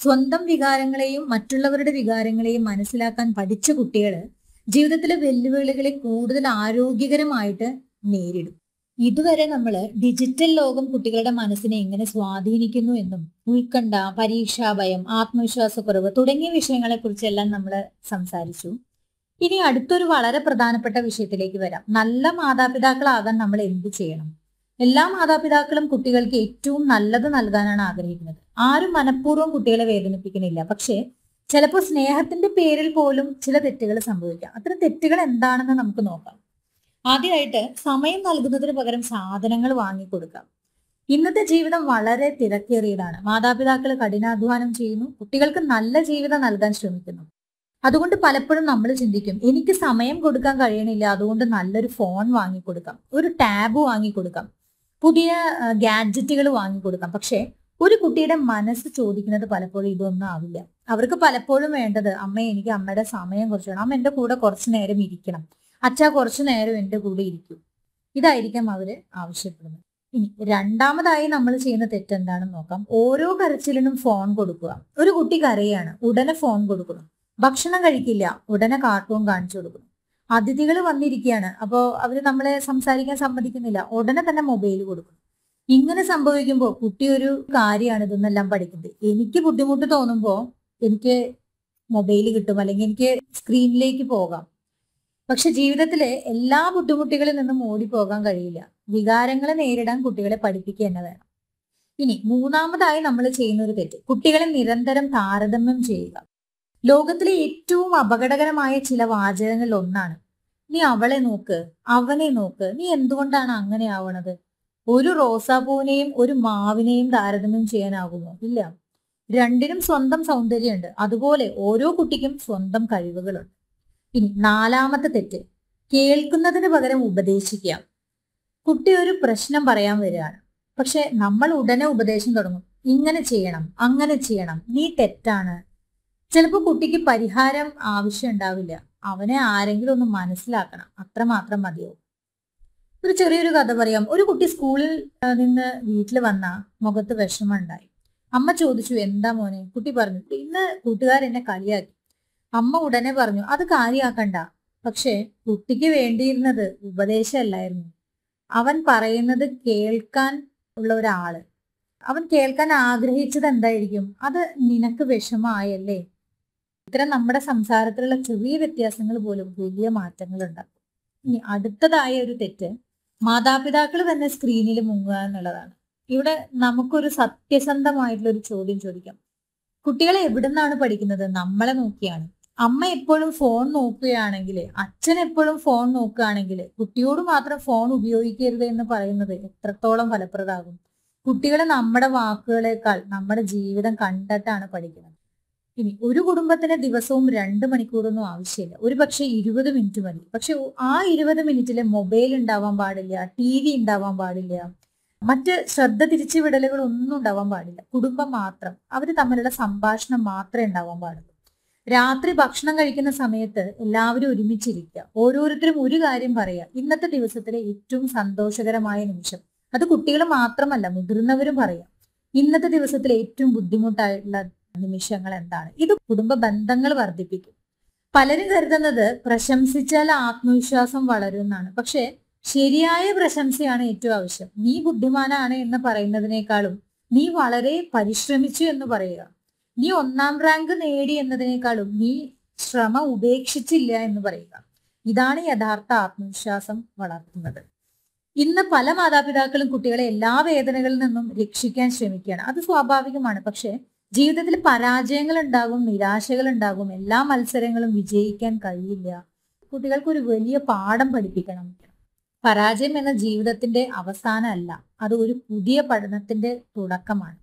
സ്വന്തം വികാരങ്ങളെയും മറ്റുള്ളവരുടെ വികാരങ്ങളെയും മനസ്സിലാക്കാൻ പഠിച്ച കുട്ടികൾ ജീവിതത്തിലെ വെല്ലുവിളികളെ കൂടുതൽ ആരോഗ്യകരമായിട്ട് നേരിടും ഇതുവരെ നമ്മൾ ഡിജിറ്റൽ ലോകം കുട്ടികളുടെ മനസ്സിനെ എങ്ങനെ സ്വാധീനിക്കുന്നു എന്നും ഉത്കണ്ഠ പരീക്ഷാഭയം ആത്മവിശ്വാസക്കുറവ് തുടങ്ങിയ വിഷയങ്ങളെ കുറിച്ചെല്ലാം നമ്മൾ സംസാരിച്ചു ഇനി അടുത്തൊരു വളരെ പ്രധാനപ്പെട്ട വിഷയത്തിലേക്ക് വരാം നല്ല മാതാപിതാക്കളാകാൻ നമ്മൾ എന്ത് ചെയ്യണം എല്ലാ മാതാപിതാക്കളും കുട്ടികൾക്ക് ഏറ്റവും നല്ലത് നൽകാനാണ് ആഗ്രഹിക്കുന്നത് ആരും മനഃപൂർവ്വം കുട്ടികളെ വേദനിപ്പിക്കുന്നില്ല പക്ഷേ ചിലപ്പോൾ സ്നേഹത്തിന്റെ പേരിൽ പോലും ചില തെറ്റുകൾ സംഭവിക്കാം അത്തരം തെറ്റുകൾ എന്താണെന്ന് നമുക്ക് നോക്കാം ആദ്യമായിട്ട് സമയം നൽകുന്നതിന് പകരം സാധനങ്ങൾ വാങ്ങിക്കൊടുക്കാം ഇന്നത്തെ ജീവിതം വളരെ തിരക്കേറിയതാണ് മാതാപിതാക്കൾ കഠിനാധ്വാനം ചെയ്യുന്നു കുട്ടികൾക്ക് നല്ല ജീവിതം നൽകാൻ ശ്രമിക്കുന്നു അതുകൊണ്ട് പലപ്പോഴും നമ്മൾ ചിന്തിക്കും എനിക്ക് സമയം കൊടുക്കാൻ കഴിയണില്ല അതുകൊണ്ട് നല്ലൊരു ഫോൺ വാങ്ങിക്കൊടുക്കാം ഒരു ടാബ് വാങ്ങിക്കൊടുക്കാം പുതിയ ഗാഡ്ജറ്റുകൾ വാങ്ങിക്കൊടുക്കാം പക്ഷേ ഒരു കുട്ടിയുടെ മനസ്സ് ചോദിക്കുന്നത് പലപ്പോഴും ഇതൊന്നും ആവില്ല അവർക്ക് പലപ്പോഴും വേണ്ടത് അമ്മ എനിക്ക് അമ്മയുടെ സമയം കുറച്ച് വേണം അമ്മ എൻ്റെ കൂടെ കുറച്ചു നേരം ഇരിക്കണം അച്ഛ കുറച്ചു നേരം എൻ്റെ കൂടെ ഇരിക്കും ഇതായിരിക്കാം അവര് ആവശ്യപ്പെടുന്നത് ഇനി രണ്ടാമതായി നമ്മൾ ചെയ്യുന്ന തെറ്റെന്താണെന്ന് നോക്കാം ഓരോ കരച്ചിലിനും ഫോൺ കൊടുക്കുക ഒരു കുട്ടി കരയാണ് ഉടനെ ഫോൺ കൊടുക്കുന്നു ഭക്ഷണം കഴിക്കില്ല ഉടനെ കാർട്ടൂൺ കാണിച്ചു കൊടുക്കുന്നു അതിഥികൾ വന്നിരിക്കുകയാണ് അപ്പോൾ അവർ നമ്മളെ സംസാരിക്കാൻ സമ്മതിക്കുന്നില്ല ഉടനെ തന്നെ മൊബൈൽ കൊടുക്കുന്നു ഇങ്ങനെ സംഭവിക്കുമ്പോൾ കുട്ടി ഒരു കാര്യമാണ് ഇതെന്നെല്ലാം പഠിക്കുന്നത് എനിക്ക് ബുദ്ധിമുട്ട് തോന്നുമ്പോൾ എനിക്ക് മൊബൈൽ കിട്ടും അല്ലെങ്കിൽ എനിക്ക് സ്ക്രീനിലേക്ക് പോകാം പക്ഷെ ജീവിതത്തിലെ എല്ലാ ബുദ്ധിമുട്ടുകളിൽ നിന്നും ഓടിപ്പോകാൻ കഴിയില്ല വികാരങ്ങളെ നേരിടാൻ കുട്ടികളെ പഠിപ്പിക്കുക തന്നെ വേണം ഇനി മൂന്നാമതായി നമ്മൾ ചെയ്യുന്ന ഒരു തെറ്റ് കുട്ടികളെ നിരന്തരം താരതമ്യം ചെയ്യുക ലോകത്തിലെ ഏറ്റവും അപകടകരമായ ചില വാചകങ്ങളിൽ ഒന്നാണ് നീ അവളെ നോക്ക് അവനെ നോക്ക് നീ എന്തുകൊണ്ടാണ് അങ്ങനെ ആവണത് ഒരു റോസാപ്പൂവിനെയും ഒരു മാവിനെയും താരതമ്യം ചെയ്യാനാകുമോ ഇല്ല രണ്ടിനും സ്വന്തം സൗന്ദര്യമുണ്ട് അതുപോലെ ഓരോ കുട്ടിക്കും സ്വന്തം കഴിവുകളുണ്ട് ഇനി നാലാമത്തെ തെറ്റ് കേൾക്കുന്നതിന് പകരം ഉപദേശിക്കുക കുട്ടി ഒരു പ്രശ്നം പറയാൻ വരികയാണ് പക്ഷെ നമ്മൾ ഉടനെ ഉപദേശം തുടങ്ങും ഇങ്ങനെ ചെയ്യണം അങ്ങനെ ചെയ്യണം നീ തെറ്റാണ് ചിലപ്പോൾ കുട്ടിക്ക് പരിഹാരം ആവശ്യം ഉണ്ടാവില്ല അവനെ ആരെങ്കിലും ഒന്ന് മനസ്സിലാക്കണം അത്രമാത്രം മതിയാവും ഒരു ചെറിയൊരു കഥ പറയാം ഒരു കുട്ടി സ്കൂളിൽ ആ, നിന്ന് വീട്ടിൽ വന്ന മുഖത്ത് വിഷമം ഉണ്ടായി അമ്മ ചോദിച്ചു എന്താ മോനെ കുട്ടി പറഞ്ഞു ഇന്ന് കൂട്ടുകാരെന്നെ കളിയാക്കി അമ്മ ഉടനെ പറഞ്ഞു അത് കാര്യാക്കണ്ട പക്ഷേ കുട്ടിക്ക് വേണ്ടിയിരുന്നത് ഉപദേശമല്ലായിരുന്നു അവൻ പറയുന്നത് കേൾക്കാൻ ഉള്ള ഒരാള് അവൻ കേൾക്കാൻ ആഗ്രഹിച്ചത് എന്തായിരിക്കും അത് നിനക്ക് വിഷമായല്ലേ ഇത്തരം നമ്മുടെ സംസാരത്തിലുള്ള ചെറിയ വ്യത്യാസങ്ങൾ പോലും വലിയ മാറ്റങ്ങൾ ഉണ്ടാക്കും ഇനി അടുത്തതായ ഒരു തെറ്റ് മാതാപിതാക്കൾ തന്നെ സ്ക്രീനിൽ മുങ്ങുക എന്നുള്ളതാണ് ഇവിടെ നമുക്കൊരു സത്യസന്ധമായിട്ടുള്ള ഒരു ചോദ്യം ചോദിക്കാം കുട്ടികളെ എവിടുന്നാണ് പഠിക്കുന്നത് നമ്മളെ നോക്കിയാണ് അമ്മ എപ്പോഴും ഫോൺ നോക്കുകയാണെങ്കിൽ അച്ഛൻ എപ്പോഴും ഫോൺ നോക്കുകയാണെങ്കിൽ കുട്ടിയോട് മാത്രം ഫോൺ ഉപയോഗിക്കരുത് എന്ന് പറയുന്നത് എത്രത്തോളം ഫലപ്രദമാകും കുട്ടികളെ നമ്മുടെ വാക്കുകളെക്കാൾ നമ്മുടെ ജീവിതം കണ്ടിട്ടാണ് പഠിക്കുന്നത് ഇനി ഒരു കുടുംബത്തിന് ദിവസവും രണ്ട് മണിക്കൂറൊന്നും ആവശ്യമില്ല ഒരു പക്ഷേ ഇരുപത് മിനിറ്റ് മതി പക്ഷെ ആ ഇരുപത് മിനിറ്റിൽ മൊബൈൽ ഉണ്ടാവാൻ പാടില്ല ടി വി ഉണ്ടാവാൻ പാടില്ല മറ്റ് ശ്രദ്ധ തിരിച്ചുവിടലുകൾ ഒന്നും ഉണ്ടാവാൻ പാടില്ല കുടുംബം മാത്രം അവർ തമ്മിലുള്ള സംഭാഷണം മാത്രമേ ഉണ്ടാവാൻ പാടുള്ളൂ രാത്രി ഭക്ഷണം കഴിക്കുന്ന സമയത്ത് എല്ലാവരും ഒരുമിച്ചിരിക്കുക ഓരോരുത്തരും ഒരു കാര്യം പറയുക ഇന്നത്തെ ദിവസത്തിലെ ഏറ്റവും സന്തോഷകരമായ നിമിഷം അത് കുട്ടികൾ മാത്രമല്ല മുതിർന്നവരും പറയാം ഇന്നത്തെ ദിവസത്തിലെ ഏറ്റവും ബുദ്ധിമുട്ടായിട്ടുള്ള നിമിഷങ്ങൾ എന്താണ് ഇത് കുടുംബ ബന്ധങ്ങൾ വർദ്ധിപ്പിക്കും പലരും കരുതുന്നത് പ്രശംസിച്ചാൽ ആത്മവിശ്വാസം വളരുമെന്നാണ് പക്ഷെ ശരിയായ പ്രശംസയാണ് ഏറ്റവും ആവശ്യം നീ ബുദ്ധിമാനാണ് എന്ന് പറയുന്നതിനേക്കാളും നീ വളരെ പരിശ്രമിച്ചു എന്ന് പറയുക നീ ഒന്നാം റാങ്ക് നേടി എന്നതിനേക്കാളും നീ ശ്രമം ഉപേക്ഷിച്ചില്ല എന്ന് പറയുക ഇതാണ് യഥാർത്ഥ ആത്മവിശ്വാസം വളർത്തുന്നത് ഇന്ന് പല മാതാപിതാക്കളും കുട്ടികളെ എല്ലാ വേദനകളിൽ നിന്നും രക്ഷിക്കാൻ ശ്രമിക്കുകയാണ് അത് സ്വാഭാവികമാണ് പക്ഷെ ജീവിതത്തിൽ പരാജയങ്ങൾ ഉണ്ടാകും നിരാശകൾ ഉണ്ടാകും എല്ലാ മത്സരങ്ങളും വിജയിക്കാൻ കഴിയില്ല കുട്ടികൾക്ക് ഒരു വലിയ പാഠം പഠിപ്പിക്കണം പരാജയം എന്ന ജീവിതത്തിന്റെ അവസാനമല്ല അത് ഒരു പുതിയ പഠനത്തിന്റെ തുടക്കമാണ്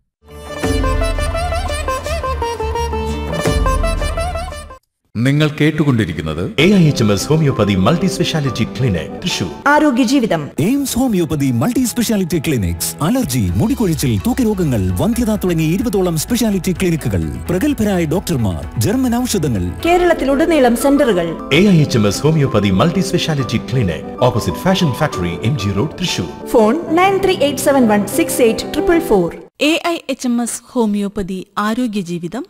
നിങ്ങൾ കേട്ടുകൊണ്ടിരിക്കുന്നത് A I H M S homoeopathy multi specialty clinic Thrissur ആരോഗ്യ ജീവിതം AIMS homoeopathy multi specialty clinics allergy മുടികൊഴിച്ചിൽ തൂക്കരോഗങ്ങൾ വന്ധ്യത തുടങ്ങി ഇരുപതോളം സ്പെഷ്യാലിറ്റി ക്ലിനിക്കുകൾ പ്രഗത്ഭരായ ഡോക്ടർമാർ ജർമ്മൻ ഔഷധങ്ങൾ കേരളത്തിലുടനീളം സെന്ററുകൾ A I H M S homoeopathy multi specialty clinic opposite fashion factory M G road Thrissur phone nine three eight seven one six eight triple four A I H M S homoeopathy ആരോഗ്യ ജീവിതം